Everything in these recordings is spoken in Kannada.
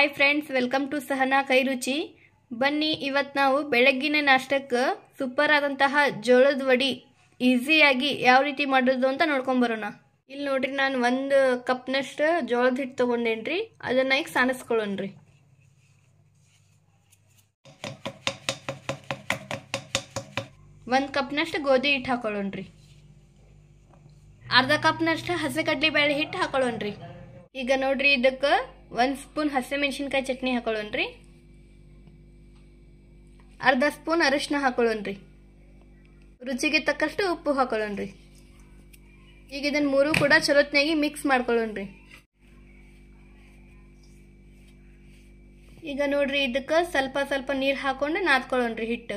hi friends welcome to Sahana ಕೈ ರುಚಿ ಬನ್ನಿ ಇವತ್ತು ನಾವು ಬೆಳಗ್ಗಿನ ನಾಷ್ಟಕ್ಕೆ ಸೂಪರ್ ಆದಂತಹ ಜೋಳದ ವಡಿ ಈಸಿಯಾಗಿ ಯಾವ ರೀತಿ ಮಾಡೋದು ಅಂತ ನೋಡ್ಕೊಂಬರೋಣ ಇಲ್ಲಿ ನೋಡ್ರಿ ನಾನು ಒಂದು ಕಪ್ನಷ್ಟು ಜೋಳದ ಹಿಟ್ಟು ತೊಗೊಂಡೇನ್ರಿ ಅದನ್ನ ಈಗ ಸಾಣಿಸ್ಕೊಳ್ಳೋಣ್ರಿ ಒಂದು ಕಪ್ನಷ್ಟು ಗೋಧಿ ಹಿಟ್ಟು ಹಾಕೊಳ್ಳೋಣ್ರಿ ಅರ್ಧ ಕಪ್ನಷ್ಟು ಹಸಿ ಕಡ್ಲಿ ಬೇಳೆ ಹಿಟ್ಟು ಹಾಕೊಳ್ಳೋಣ್ರಿ ಈಗ ನೋಡ್ರಿ ಇದಕ್ಕೆ ಒಂದು ಸ್ಪೂನ್ ಹಸಿಮೆಣಸಿನ್ಕಾಯಿ ಚಟ್ನಿ ಹಾಕೊಳ್ಳೋಣ್ರಿ ಅರ್ಧ ಸ್ಪೂನ್ ಅರಿಶಿನ ಹಾಕೊಳ್ಳೋಣ್ರಿ ರುಚಿಗೆ ತಕ್ಕಷ್ಟು ಉಪ್ಪು ಹಾಕೊಳ್ಳೋಣ್ರಿ ಈಗ ಇದನ್ನ ಮೂರು ಕೂಡ ಚಲೋತ್ನಾಗಿ ಮಿಕ್ಸ್ ಮಾಡ್ಕೊಳ್ಳೋಣ್ರಿ ಈಗ ನೋಡ್ರಿ ಇದಕ್ಕೆ ಸ್ವಲ್ಪ ಸ್ವಲ್ಪ ನೀರು ಹಾಕೊಂಡು ನಾದ್ಕೊಳ್ಳೋಣ್ರಿ ಹಿಟ್ಟು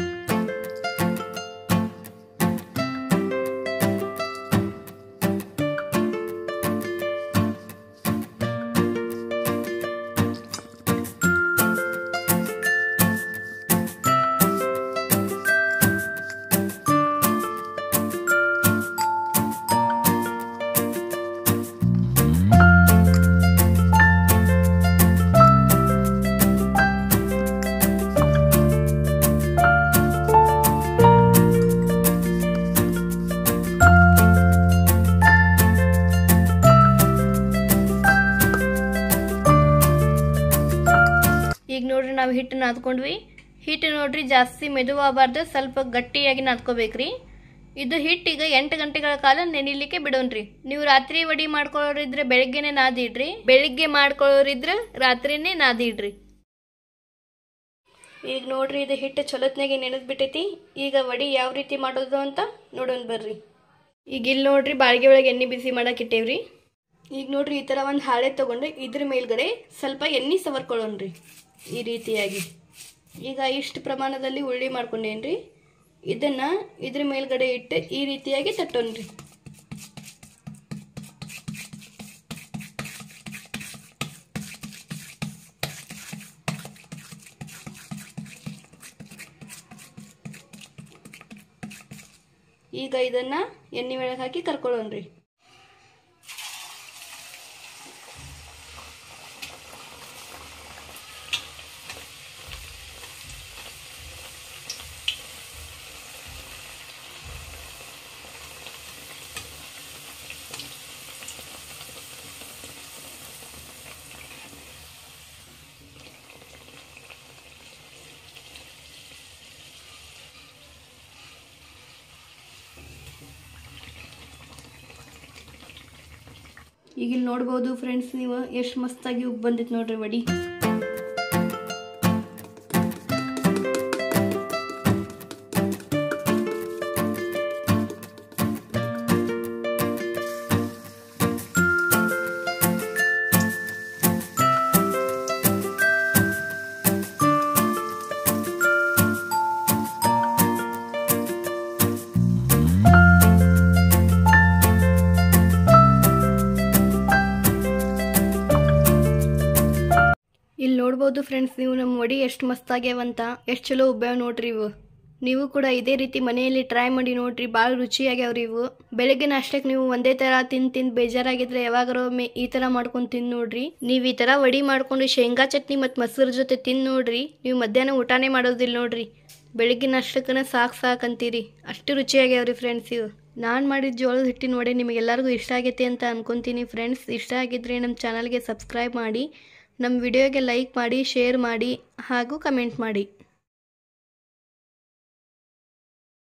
ಈಗ ನೋಡ್ರಿ ನಾವು ಹಿಟ್ಟು ನಾದ್ಕೊಂಡ್ವಿ ಹಿಟ್ಟು ನೋಡ್ರಿ ಜಾಸ್ತಿ ಮೆದುವಾಗಬಾರ್ದು ಸ್ವಲ್ಪ ಗಟ್ಟಿಯಾಗಿ ನಾದ್ಕೋಬೇಕ್ರಿ ಇದು ಹಿಟ್ಟು ಈಗ ಎಂಟು ಗಂಟೆಗಳ ಕಾಲ ನೆನಿಲಿಕ್ಕೆ ಬಿಡೋಣ್ರಿ ನೀವು ರಾತ್ರಿ ವಡಿ ಮಾಡ್ಕೊಳ್ಳೋರಿದ್ರೆ ಬೆಳಗ್ಗೆನೆ ನಾದಿಡ್ರಿ ಬೆಳಿಗ್ಗೆ ಮಾಡ್ಕೊಳ್ಳೋರಿದ್ರೆ ರಾತ್ರಿನೇ ನಾದಿಡ್ರಿ ಈಗ ನೋಡ್ರಿ ಇದು ಹಿಟ್ಟು ಚಲೋತ್ನಾಗೆ ನೆನೆದ್ಬಿಟ್ಟೈತಿ ಈಗ ವಡಿ ಯಾವ ರೀತಿ ಮಾಡೋದು ಅಂತ ನೋಡೋಣ ಬರ್ರಿ ಈಗ ಇಲ್ಲಿ ನೋಡ್ರಿ ಬಾಳಿಗೆ ಒಳಗೆ ಎಣ್ಣೆ ಬಿಸಿ ಮಾಡಕ್ಕೆ ಇಟ್ಟೇವ್ರಿ ಈಗ ನೋಡ್ರಿ ಈ ಥರ ಒಂದು ಹಾಳೆ ತೊಗೊಂಡು ಇದ್ರ ಮೇಲ್ಗಡೆ ಸ್ವಲ್ಪ ಎಣ್ಣೆ ಸವರ್ಕೊಳ್ಳೋಣ್ರಿ ಈ ರೀತಿಯಾಗಿ ಈಗ ಇಷ್ಟು ಪ್ರಮಾಣದಲ್ಲಿ ಉಳ್ಳಿ ಮಾಡ್ಕೊಂಡೇನ್ರಿ ಇದನ್ನು ಇದ್ರ ಮೇಲ್ಗಡೆ ಇಟ್ಟು ಈ ರೀತಿಯಾಗಿ ತಟ್ಟೋಣ್ರಿ ಈಗ ಇದನ್ನ ಎಣ್ಣೆ ಒಳಗೆ ಹಾಕಿ ಕರ್ಕೊಳ್ಳೋಣ್ರಿ ಈಗ ಇಲ್ಲಿ ನೋಡ್ಬೋದು ಫ್ರೆಂಡ್ಸ್ ನೀವು ಎಷ್ಟು ಮಸ್ತಾಗಿ ಉಪ್ಪು ಬಂದಿತ್ತು ನೋಡ್ರಿ ವಡಿ ಇಲ್ಲಿ ನೋಡ್ಬೋದು ಫ್ರೆಂಡ್ಸ್ ನೀವು ನಮ್ಮ ವಡಿ ಎಷ್ಟು ಮಸ್ತಾಗ್ಯಾವಂತ ಎಷ್ಟು ಚಲೋ ಉಬ್ಬ್ಯಾವ ನೋಡ್ರಿ ಇವು ನೀವು ಕೂಡ ಇದೇ ರೀತಿ ಮನೆಯಲ್ಲಿ ಟ್ರೈ ಮಾಡಿ ನೋಡ್ರಿ ಭಾಳ ರುಚಿಯಾಗ್ಯಾವ್ರಿ ಇವು ಬೆಳಗ್ಗೆ ನಾಷ್ಟಕ್ಕೆ ನೀವು ಒಂದೇ ಥರ ತಿಂದು ತಿಂದು ಬೇಜಾರಾಗಿದ್ರೆ ಯಾವಾಗಾರ ಒಮ್ಮೆ ಈ ಥರ ಮಾಡ್ಕೊಂಡು ತಿಂದು ನೋಡ್ರಿ ನೀವು ಈ ಥರ ವಡಿ ಮಾಡ್ಕೊಂಡು ಶೇಂಗಾ ಚಟ್ನಿ ಮತ್ತು ಮೊಸರು ಜೊತೆ ತಿಂದು ನೋಡ್ರಿ ನೀವು ಮಧ್ಯಾಹ್ನ ಊಟನೇ ಮಾಡೋದಿಲ್ಲ ನೋಡ್ರಿ ಬೆಳಗ್ಗೆ ನಾಷ್ಟಕ್ಕನ ಸಾಕು ಸಾಕು ಅಂತೀರಿ ಅಷ್ಟು ರುಚಿಯಾಗ್ಯಾವ್ರಿ ಫ್ರೆಂಡ್ಸ್ ಇವು ನಾನು ಮಾಡಿದ ಜೋಳದ ಹಿಟ್ಟಿನ ವಡೆ ನಿಮಗೆಲ್ಲರಿಗೂ ಇಷ್ಟ ಆಗೈತೆ ಅಂತ ಅನ್ಕೊತೀನಿ ಫ್ರೆಂಡ್ಸ್ ಇಷ್ಟ ಆಗಿದ್ರೆ ನಮ್ಮ ಚಾನಲ್ಗೆ ಸಬ್ಸ್ಕ್ರೈಬ್ ಮಾಡಿ ನಮ್ಮ ವಿಡಿಯೋಗೆ ಲೈಕ್ ಮಾಡಿ ಶೇರ್ ಮಾಡಿ ಹಾಗೂ ಕಮೆಂಟ್ ಮಾಡಿ